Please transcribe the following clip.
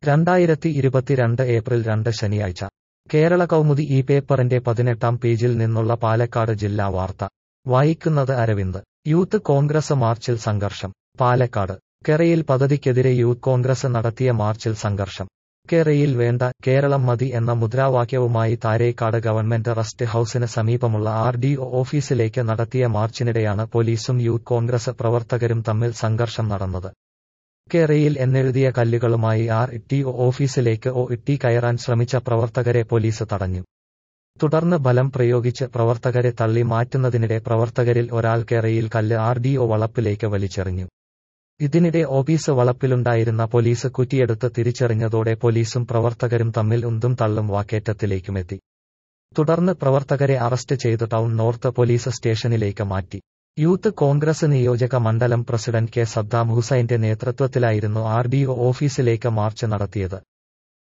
രണ്ടായിരത്തി ഇരുപത്തിരണ്ട് ഏപ്രിൽ രണ്ട് ശനിയാഴ്ച കേരള കൗമുദി ഈ പേപ്പറിന്റെ പതിനെട്ടാം പേജിൽ നിന്നുള്ള പാലക്കാട് ജില്ലാ വാർത്ത വായിക്കുന്നത് അരവിന്ദ് യൂത്ത് കോൺഗ്രസ് മാർച്ചിൽ സംഘർഷം പാലക്കാട് കെറയിൽ പദ്ധതിക്കെതിരെ യൂത്ത് കോൺഗ്രസ് നടത്തിയ മാർച്ചിൽ സംഘർഷം കെറയിൽ വേണ്ട കേരളം മതി എന്ന മുദ്രാവാക്യവുമായി താരേക്കാട് ഗവൺമെന്റ് റസ്റ്റ് ഹൌസിന് സമീപമുള്ള ആർ ഡി ഒ ഓഫീസിലേക്ക് നടത്തിയ മാർച്ചിനിടെയാണ് പോലീസും യൂത്ത് കോൺഗ്രസ് പ്രവർത്തകരും തമ്മിൽ സംഘർഷം നടന്നത് കേരയിൽ എന്നെഴുതിയ കല്ലുകളുമായി ആർ ടി ഒ ഓഫീസിലേക്ക് ഒ ഇട്ടി കയറാൻ ശ്രമിച്ച പ്രവർത്തകരെ പോലീസ് തടഞ്ഞു തുടർന്ന് ബലം പ്രയോഗിച്ച് പ്രവർത്തകരെ തള്ളി മാറ്റുന്നതിനിടെ പ്രവർത്തകരിൽ ഒരാൾ കേരയിൽ കല്ല് ആർ ഡി ഒ വളപ്പിലേക്ക് വലിച്ചെറിഞ്ഞു ഇതിനിടെ ഓഫീസ് വളപ്പിലുണ്ടായിരുന്ന പോലീസ് കുറ്റിയെടുത്ത് തിരിച്ചറിഞ്ഞതോടെ പോലീസും പ്രവർത്തകരും തമ്മിൽ ഉന്തും തള്ളും വാക്കേറ്റത്തിലേക്കുമെത്തി തുടർന്ന് പ്രവർത്തകരെ അറസ്റ്റ് ചെയ്ത് ടൗൺ നോർത്ത് പോലീസ് സ്റ്റേഷനിലേക്ക് മാറ്റി യൂത്ത് കോൺഗ്രസ് നിയോജക മണ്ഡലം പ്രസിഡന്റ് കെ സദ്ദാം ഹുസൈന്റെ നേതൃത്വത്തിലായിരുന്നു ആർ ഡി ഒ ഓഫീസിലേക്ക് മാർച്ച് നടത്തിയത്